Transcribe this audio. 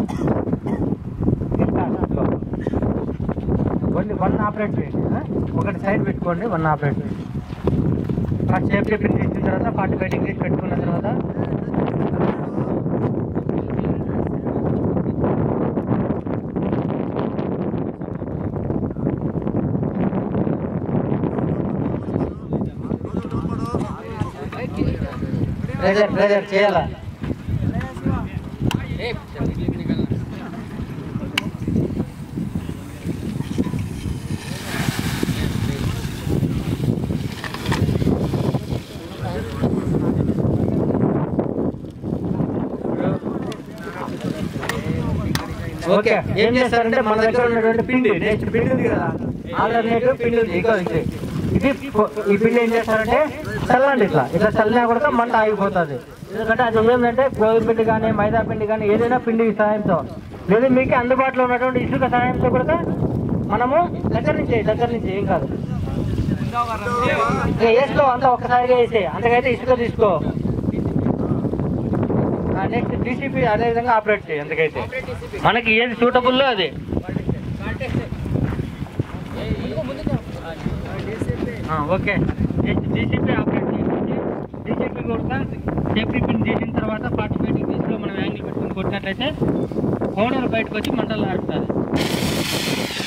Only one operate చేయండి ఆ? ఒకటి సైడ్ పెట్టుకోండి వన్ ఆపరేట్ చేయండి ఫస్ట్ సేఫ్టీ పిన్ తీసిన తర్వాత ఫార్టీ ఫైవ్ డిగ్రీస్ పెట్టుకున్న తర్వాత ప్రెజర్ ప్రెజర్ చేయాలా ఓకే ఏం చేస్తారంటే మన దగ్గర ఉన్నటువంటి పిండి నెక్స్ట్ పిండి ఉంది కదా ఆల్టర్నేటివ్ పిండి ఉంది ఇగో ఇది ఇది పొ- ఈ పిండి ఏం చేస్తారంటే చల్లండి ఇట్లా ఇట్లా చల్లినా కూడా మంట ఆగిపోతుంది ఎందుకంటే అది ఏంటంటే గోధుమ పిండి కానీ మైదా పిండి కానీ ఏదైనా పిండి సహాయంతో లేదా మీకు అందుబాటులో ఉన్నటువంటి ఇసుక సహాయంతో కూడా మనము దగ్గర నుంచి దగ్గర నుంచి ఏం కాదు ఇక వేసుకో అంతా ఒక్కసారిగా వేసే అంతకైతే ఇసుక తీసుకో నెక్స్ట్ డీసీపీ అదే విధంగా ఆపరేట్ చేయి ఎందుకైతే మనకి ఏది సూటబుల్లో అది ఆ, ఓకే నెక్స్ట్ డీసీపీ ఆపరేట్ చేయండి డీసీపీ కూడా సేఫ్టీ పిన్ తీసిన తర్వాత ఫార్టీ ఫైవ్ డిగ్రీస్లో మనం యాంగిల్ పెట్టుకుని కొట్టినట్లయితే కోడలు బయటకు వచ్చి మంటలు ఆడుతుంది